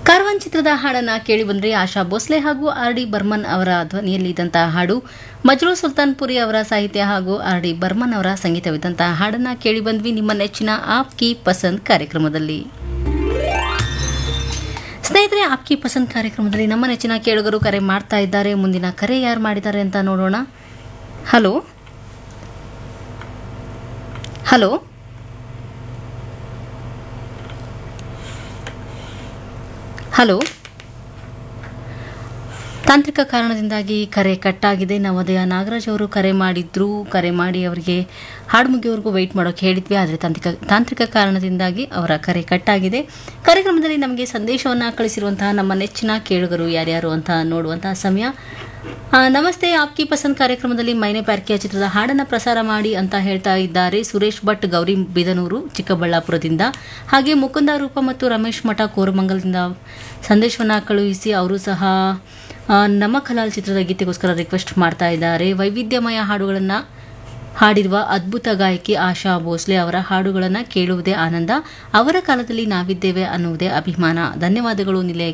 ಕಾರ್ವಾನ್ ಚಿತ್ರದ ಹಾಡನ್ನ ಕೇಳಿ ಬಂದ್ರೆ ಆಶಾ ಭೋಸ್ಲೆ ಹಾಗೂ ಆರ್ ಡಿ ಬರ್ಮನ್ ಅವರ ಧ್ವನಿಯಲ್ಲಿ ಇದ್ದಂತಹ ಹಾಡು ಮಜ್ರೂ ಸುಲ್ತಾನ್ಪುರಿ ಅವರ ಸಾಹಿತ್ಯ ಹಾಗೂ ಆರ್ ಡಿ ಬರ್ಮನ್ ಅವರ ಸಂಗೀತವಿದ್ದಂತಹ ಹಾಡನ್ನ ಕೇಳಿ ಬಂದ್ವಿ ನಿಮ್ಮ ನೆಚ್ಚಿನ ಆಪ್ ಕಿ ಪಸಂದ್ ಕಾರ್ಯಕ್ರಮದಲ್ಲಿ ಸ್ನೇಹಿತರೆ ಆಪ್ಕಿ ಪಸಂದ್ ಕಾರ್ಯಕ್ರಮದಲ್ಲಿ ನಮ್ಮ ನೆಚ್ಚಿನ ಕೇಳುಗರು ಕರೆ ಮಾಡ್ತಾ ಇದ್ದಾರೆ ಮುಂದಿನ ಕರೆ ಯಾರು ಮಾಡಿದ್ದಾರೆ ಅಂತ ನೋಡೋಣ ಹಲೋ ಹಲೋ ಹಲೋ ತಾಂತ್ರಿಕ ಕಾರಣದಿಂದಾಗಿ ಕರೆ ಕಟ್ಟಾಗಿದೆ ನವೋದಯ ನಾಗರಾಜ್ ಅವರು ಕರೆ ಮಾಡಿದ್ರು ಕರೆ ಮಾಡಿ ಅವರಿಗೆ ಹಾಡು ಮುಗಿಯವರೆಗೂ ವೆಯ್ಟ್ ಮಾಡೋಕೆ ಹೇಳಿದ್ವಿ ಆದರೆ ತಾಂತ್ರಿಕ ತಾಂತ್ರಿಕ ಕಾರಣದಿಂದಾಗಿ ಅವರ ಕರೆ ಕಟ್ಟಾಗಿದೆ ಕಾರ್ಯಕ್ರಮದಲ್ಲಿ ನಮಗೆ ಸಂದೇಶವನ್ನು ಕಳಿಸಿರುವಂತಹ ನಮ್ಮ ನೆಚ್ಚಿನ ಕೇಳುಗರು ಯಾರ್ಯಾರು ಅಂತ ನೋಡುವಂತಹ ಸಮಯ ಆ, ನಮಸ್ತೆ ಆಪ್ಕಿ ಪಸಂದ್ ಕಾರ್ಯಕ್ರಮದಲ್ಲಿ ಮೈನೆ ಪ್ಯಾರ್ಕಿಯ ಚಿತ್ರದ ಹಾಡನ್ನು ಪ್ರಸಾರ ಮಾಡಿ ಅಂತ ಹೇಳ್ತಾ ಇದ್ದಾರೆ ಸುರೇಶ್ ಭಟ್ ಗೌರಿ ಬಿದನೂರು ಚಿಕ್ಕಬಳ್ಳಾಪುರದಿಂದ ಹಾಗೆ ಮುಕುಂದ ರೂಪ ಮತ್ತು ರಮೇಶ್ ಮಠ ಕೋರಮಂಗಲದಿಂದ ಸಂದೇಶವನ್ನು ಕಳುಹಿಸಿ ಅವರು ಸಹ ಆ, ನಮಕ್ ಹಲಾಲ್ ಚಿತ್ರದ ಗೀತೆಗೋಸ್ಕರ ರಿಕ್ವೆಸ್ಟ್ ಮಾಡ್ತಾ ಇದ್ದಾರೆ ವೈವಿಧ್ಯಮಯ ಹಾಡುಗಳನ್ನು ಹಾಡಿರುವ ಅದ್ಭುತ ಗಾಯಕಿ ಆಶಾ ಭೋಸ್ಲೆ ಅವರ ಹಾಡುಗಳನ್ನು ಕೇಳುವುದೇ ಆನಂದ ಅವರ ಕಾಲದಲ್ಲಿ ನಾವಿದ್ದೇವೆ ಅನ್ನುವುದೇ ಅಭಿಮಾನ ಧನ್ಯವಾದಗಳು ನಿಲಯ